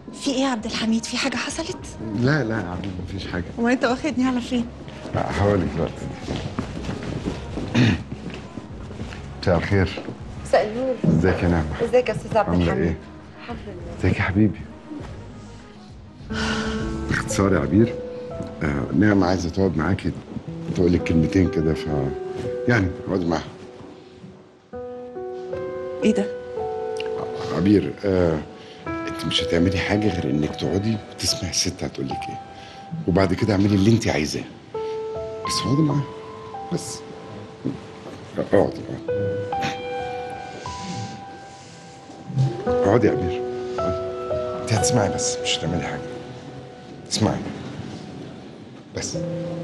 في ايه يا عبد الحميد في حاجه حصلت لا لا يا عم مفيش حاجه امال انت واخدني على فين هقولك دلوقتي مساء الخير مساء النور ازيك يا نعمه ازيك يا استاذ عبد عامله الحميد ايه الحمد لله ازيك يا حبيبي باختصار يا عبير آه نعمه عايزه تقعد معاكي تقول لك كلمتين كده ف يعني اقعدي معاها ايه ده عبير آه انت مش هتعملي حاجه غير انك تقعدي وتسمعي الست هتقول لك ايه وبعد كده اعملي اللي انت عايزاه بس اقعدي معاها بس اقعدي اقعدي اقعدي يا عبير اقعدي. انت هتسمعي بس مش هتعملي حاجه اسمعي بس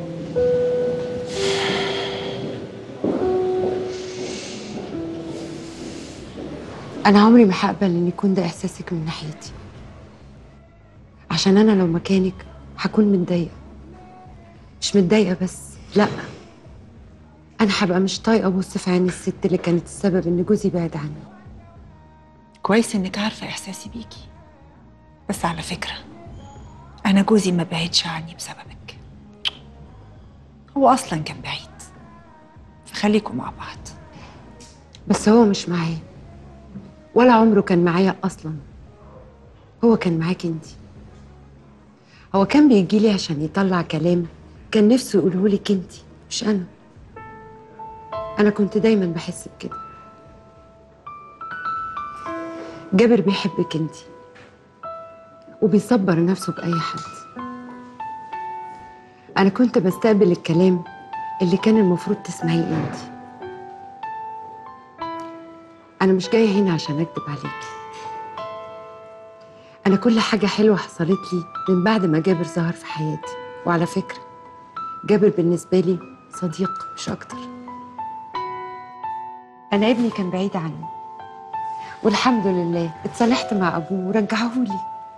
انا عمري ما هقبل ان يكون ده احساسك من ناحيتي عشان انا لو مكانك هكون متضايقه مش متضايقه بس لا انا هبقى مش طايقه ابص في عين الست اللي كانت السبب ان جوزي بعد عني كويس انك عارفه احساسي بيكي بس على فكره انا جوزي ما بعدش عني بسببك هو اصلا كان بعيد فخليكم مع بعض بس هو مش معايا ولا عمره كان معايا اصلا هو كان معاك انت هو كان بيجي لي عشان يطلع كلام كان نفسه يقوله لك انت مش انا انا كنت دايما بحس بكده جابر بيحبك انت وبيصبر نفسه باي حد انا كنت بستقبل الكلام اللي كان المفروض تسمعيه انت أنا مش جاية هنا عشان أكذب عليكي أنا كل حاجة حلوة حصلت لي من بعد ما جابر ظهر في حياتي وعلى فكرة جابر بالنسبة لي صديق مش أكتر أنا ابني كان بعيد عني والحمد لله اتصالحت مع أبوه ورجعهولي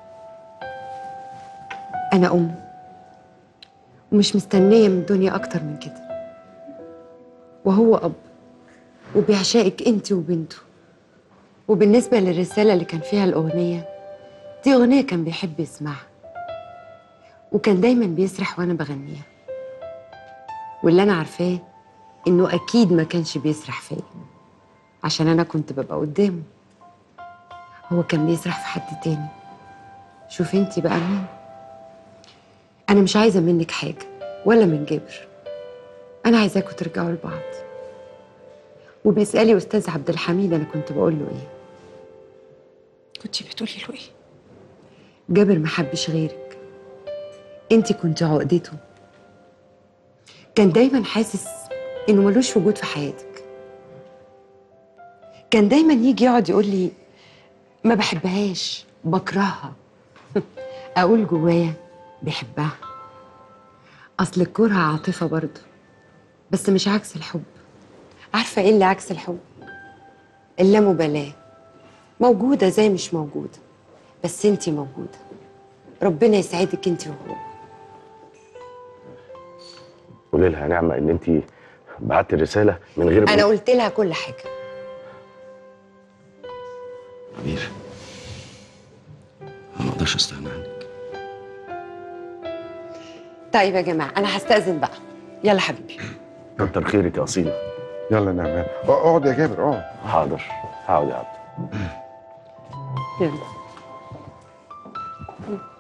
أنا أم ومش مستنية من الدنيا أكتر من كده وهو أب وبيعشقك انت وبنته وبالنسبة للرسالة اللي كان فيها الأغنية دي أغنية كان بيحب يسمعها وكان دايما بيسرح وأنا بغنيها واللي أنا عارفاه إنه أكيد ما كانش بيسرح فيا عشان أنا كنت ببقى قدامه هو كان بيسرح في حد تاني شوفي انت بقى مين أنا مش عايزة منك حاجة ولا من جابر أنا عايزاكوا ترجعوا لبعض وبيسألي أستاذ عبد الحميد أنا كنت بقول له إيه كنتي بتقولي له ايه جابر ما حبش غيرك انت كنت عقدته كان دايما حاسس انه ملوش وجود في حياتك كان دايما يجي يقعد يقول لي ما بحبهاش بكرهها اقول جوايا بيحبها اصل الكره عاطفه برضه بس مش عكس الحب عارفه ايه اللي عكس الحب اللامبالاه موجوده زي مش موجوده بس انتي موجوده ربنا يسعدك انتي وهو قولي لها يا نعمه ان انت بعتي الرساله من غير انا قلت لها كل حاجه عبير انا ما اقدرش استغنى عنك طيب يا جماعه انا هستاذن بقى يلا حبيبي كتر خيرك يا اصيله يلا نعمه اقعد يا جابر اقعد حاضر هقعد يا عبد يلا